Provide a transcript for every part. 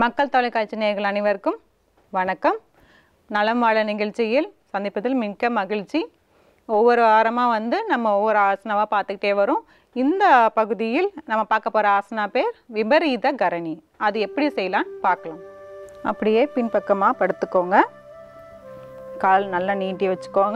மக்கள் தொலைக்காட்சி நேயர்கள் அனைவருக்கும் வணக்கம் நலம் வாழ நிகழ்ச்சியில் சந்திப்பதில் மிக்க மகிழ்ச்சி ஒவ்வொரு வாரமாக வந்து நம்ம ஒவ்வொரு ஆசனாவாக பார்த்துக்கிட்டே வரோம் இந்த பகுதியில் நம்ம பார்க்க போகிற ஆசனா பேர் விபரீத கரணி அது எப்படி செய்யலாம் பார்க்கலாம் அப்படியே பின்பக்கமாக படுத்துக்கோங்க கால் நல்லா நீட்டி வச்சுக்கோங்க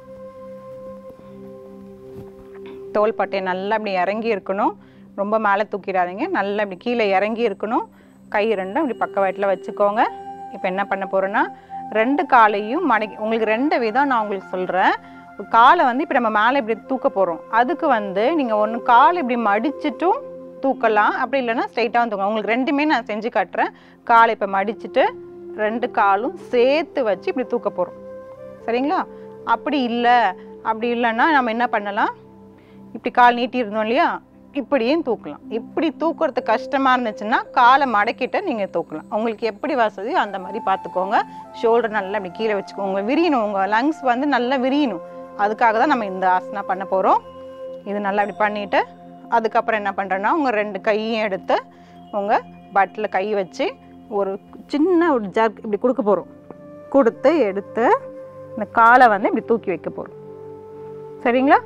தோள்பட்டை நல்லா இப்படி இறங்கி இருக்கணும் ரொம்ப மேலே தூக்கிடாதீங்க நல்லா இப்படி கீழே இறங்கி இருக்கணும் கை ரெண்டும் இப்படி பக்கவாட்டில் வச்சுக்கோங்க இப்போ என்ன பண்ண போகிறோன்னா ரெண்டு காலையும் மடக்கி உங்களுக்கு ரெண்டு விதம் நான் உங்களுக்கு சொல்கிறேன் காலை வந்து இப்போ நம்ம மேலே இப்படி தூக்க போகிறோம் அதுக்கு வந்து நீங்கள் ஒன்று கால் இப்படி மடிச்சிட்டும் தூக்கலாம் அப்படி இல்லைன்னா ஸ்ட்ரைட்டாகவும் தூக்கலாம் உங்களுக்கு ரெண்டுமே நான் செஞ்சு காட்டுறேன் காலை இப்போ மடிச்சிட்டு ரெண்டு காலும் சேர்த்து வச்சு இப்படி தூக்க போகிறோம் சரிங்களா அப்படி இல்லை அப்படி இல்லைன்னா நம்ம என்ன பண்ணலாம் இப்படி கால் நீட்டி இருந்தோம் இல்லையா இப்படியும் தூக்கலாம் இப்படி தூக்குறது கஷ்டமாக இருந்துச்சுன்னா காலை மடக்கிட்டு நீங்கள் தூக்கலாம் உங்களுக்கு எப்படி வசதியோ அந்த மாதிரி பார்த்துக்கோங்க ஷோல்டர் நல்லா இப்படி கீழே வச்சுக்கோங்க விரியணும் உங்கள் லங்ஸ் வந்து நல்லா விரியணும் அதுக்காக தான் நம்ம இந்த ஆசனா பண்ண போகிறோம் இது நல்லா இப்படி பண்ணிவிட்டு அதுக்கப்புறம் என்ன பண்ணுறேன்னா உங்கள் ரெண்டு கையும் எடுத்து உங்கள் பட்டில் கை வச்சு ஒரு சின்ன ஒரு ஜர்க் இப்படி கொடுக்க போகிறோம் கொடுத்து எடுத்து இந்த காலை வந்து இப்படி தூக்கி வைக்க போகிறோம் சரிங்களா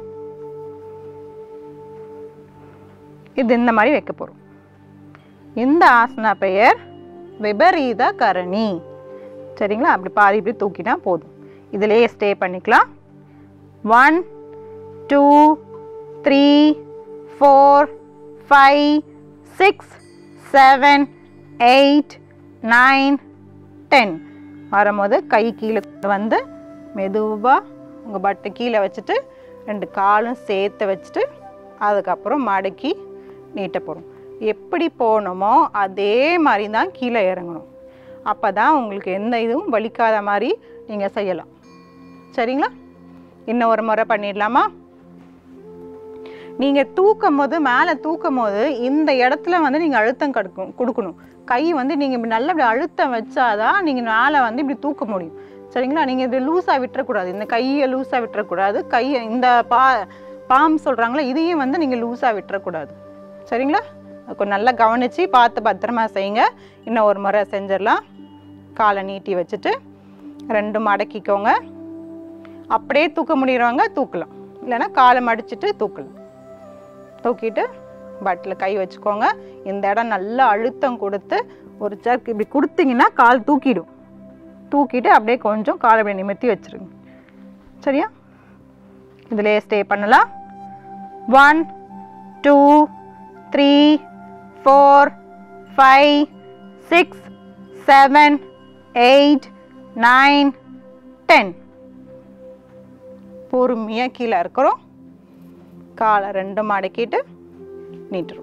இது இந்த மாதிரி வைக்க போகிறோம் இந்த ஆசனா பெயர் விபரீத கரணி சரிங்களா அப்படி பாதி இப்படி தூக்கினா போதும் இதிலேயே ஸ்டே பண்ணிக்கலாம் one two three four five six seven eight nine ten வரும்போது கை கீழே வந்து மெதுவாக உங்கள் பட்டை கீழே வச்சுட்டு ரெண்டு காலும் சேர்த்து வச்சுட்டு அதுக்கப்புறம் மடக்கி நீட்ட போகிறோம் எப்படி போகணுமோ அதே மாதிரி தான் கீழே இறங்கணும் அப்போ தான் உங்களுக்கு எந்த இதுவும் வலிக்காத மாதிரி நீங்கள் செய்யலாம் சரிங்களா இன்னும் ஒரு முறை பண்ணிடலாமா நீங்கள் தூக்கும் போது மேலே தூக்கும் போது இந்த இடத்துல வந்து நீங்கள் அழுத்தம் கொடுக்கும் கொடுக்கணும் கை வந்து நீங்கள் இப்படி நல்லா இப்படி அழுத்தம் வச்சாதான் நீங்கள் மேலே வந்து இப்படி தூக்க முடியும் சரிங்களா நீங்கள் இது லூஸாக விட்டுறக்கூடாது இந்த கையை லூஸாக விட்டுறக்கூடாது கையை இந்த பா பாம் சொல்கிறாங்களே இதையும் வந்து நீங்கள் லூஸாக விட்டுறக்கூடாது சரிங்களா அது கொஞ்சம் நல்லா கவனித்து பார்த்து பத்திரமா செய்யுங்க இன்னும் ஒரு முறை செஞ்சிடலாம் காலை நீட்டி வச்சுட்டு ரெண்டும் மடக்கிக்கோங்க அப்படியே தூக்க முடிகிறவங்க தூக்கலாம் இல்லைன்னா காலை மடிச்சிட்டு தூக்கலாம் தூக்கிட்டு பட்டில் கை வச்சுக்கோங்க இந்த இடம் நல்லா அழுத்தம் கொடுத்து ஒரு சர்க் இப்படி கொடுத்தீங்கன்னா கால் தூக்கிடும் தூக்கிட்டு அப்படியே கொஞ்சம் காலை அப்படியே நிமித்தி வச்சிருங்க சரியா இதிலே ஸ்டே பண்ணலாம் one two three four five six seven eight nine ten பொறுமையாக கீழே இருக்கிறோம் காலை ரெண்டும் மடக்கிட்டு நீட்டுரும்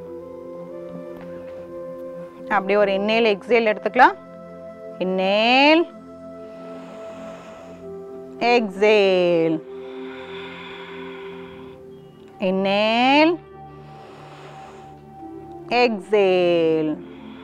அப்படியே ஒரு இன்னேல் எக்ஸேல் எடுத்துக்கலாம் இன்னேல் எக்ஸேல் inhale exhale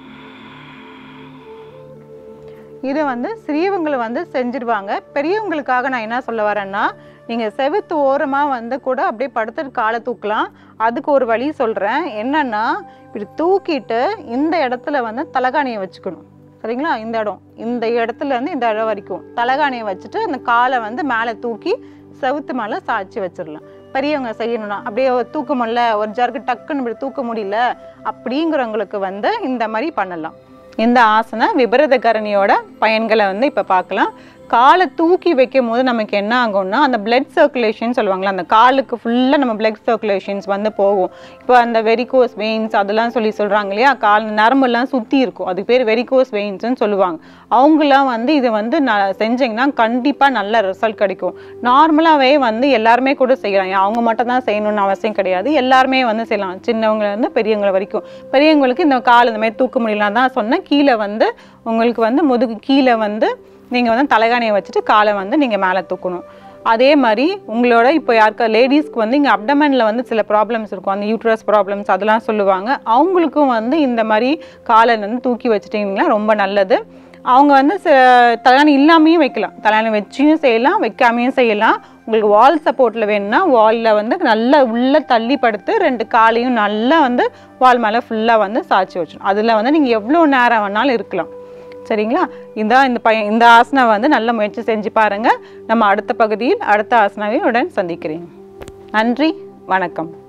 இது வந்து சிறியவங்களை வந்து செஞ்சிருவாங்க பெரியவங்களுக்காக நான் என்ன சொல்ல வரேன்னா நீங்கள் செவுத்து ஓரமாக வந்து கூட அப்படியே படுத்துட்டு காலை தூக்கலாம் அதுக்கு ஒரு வழி சொல்கிறேன் என்னன்னா இப்படி தூக்கிட்டு இந்த இடத்துல வந்து தலகாணியை வச்சுக்கணும் சரிங்களா இந்த இடம் இந்த இடத்துல இருந்து இந்த இடம் வரைக்கும் தலகாணியை வச்சுட்டு அந்த காலை வந்து மேலே தூக்கி செவுத்து மேலே சாய்ச்சி வச்சிடலாம் பெரியவங்க செய்யணும்னா அப்படியே தூக்க முடியல ஒரு ஜருக்கு டக்குன்னு இப்படி தூக்க முடியல அப்படிங்கிறவங்களுக்கு வந்து இந்த மாதிரி பண்ணலாம் இந்த ஆசன விபரீத கரணியோட பயன்களை வந்து இப்போ பார்க்கலாம் காலை தூக்கி வைக்கும் போது நமக்கு என்ன ஆகும்னா அந்த பிளட் சர்க்குலேஷன் சொல்லுவாங்களா அந்த காலுக்கு ஃபுல்லாக நம்ம பிளட் சர்க்குலேஷன்ஸ் வந்து போகும் இப்போ அந்த வெரிகோஸ் வெயின்ஸ் அதெல்லாம் சொல்லி சொல்கிறாங்க இல்லையா கால் நரம்பெல்லாம் சுற்றி இருக்கும் அதுக்கு பேர் வெரிகோஸ் வெயின்ஸ்னு சொல்லுவாங்க அவங்களாம் வந்து இதை வந்து நான் செஞ்சிங்கன்னா கண்டிப்பாக நல்ல ரிசல்ட் கிடைக்கும் நார்மலாகவே வந்து எல்லாருமே கூட செய்யலாம் அவங்க மட்டும் தான் செய்யணும்னு அவசியம் கிடையாது எல்லாருமே வந்து செய்யலாம் சின்னவங்கலேருந்து பெரியவங்க வரைக்கும் பெரியவங்களுக்கு இந்த கால் இந்த மாதிரி தூக்க முடியலாம் தான் சொன்னேன் கீழே வந்து உங்களுக்கு வந்து முதுகு கீழே வந்து நீங்கள் வந்து தலைகாணியை வச்சுட்டு காலை வந்து நீங்கள் மேலே தூக்கணும் அதே மாதிரி உங்களோட இப்போ யாருக்கா லேடிஸ்க்கு வந்து இங்கே அப்டமனில் வந்து சில ப்ராப்ளம்ஸ் இருக்கும் அந்த யூட்ரஸ் ப்ராப்ளம்ஸ் அதெல்லாம் சொல்லுவாங்க அவங்களுக்கும் வந்து இந்த மாதிரி காலை வந்து தூக்கி வச்சுட்டிங்கன்னா ரொம்ப நல்லது அவங்க வந்து ச- தலாணி இல்லாமையும் வைக்கலாம் தலாணி வச்சியும் செய்யலாம் வைக்காமையும் செய்யலாம் உங்களுக்கு வால் சப்போர்ட்டில் வேணும்னா வாலில் வந்து நல்லா உள்ளே தள்ளி படுத்து ரெண்டு காலையும் நல்லா வந்து வால் மேலே ஃபுல்லாக வந்து சாய்ச்சி வச்சிடும் அதில் வந்து நீங்கள் எவ்வளோ நேரம் வேணாலும் இருக்கலாம் சரிங்களா இதான் இந்த பையன் இந்த ஆசனா வந்து நல்ல முயற்சி செஞ்சு பாருங்கள் நம்ம அடுத்த பகுதியில் அடுத்த ஆசனாவை உடன் சந்திக்கிறேன் நன்றி வணக்கம்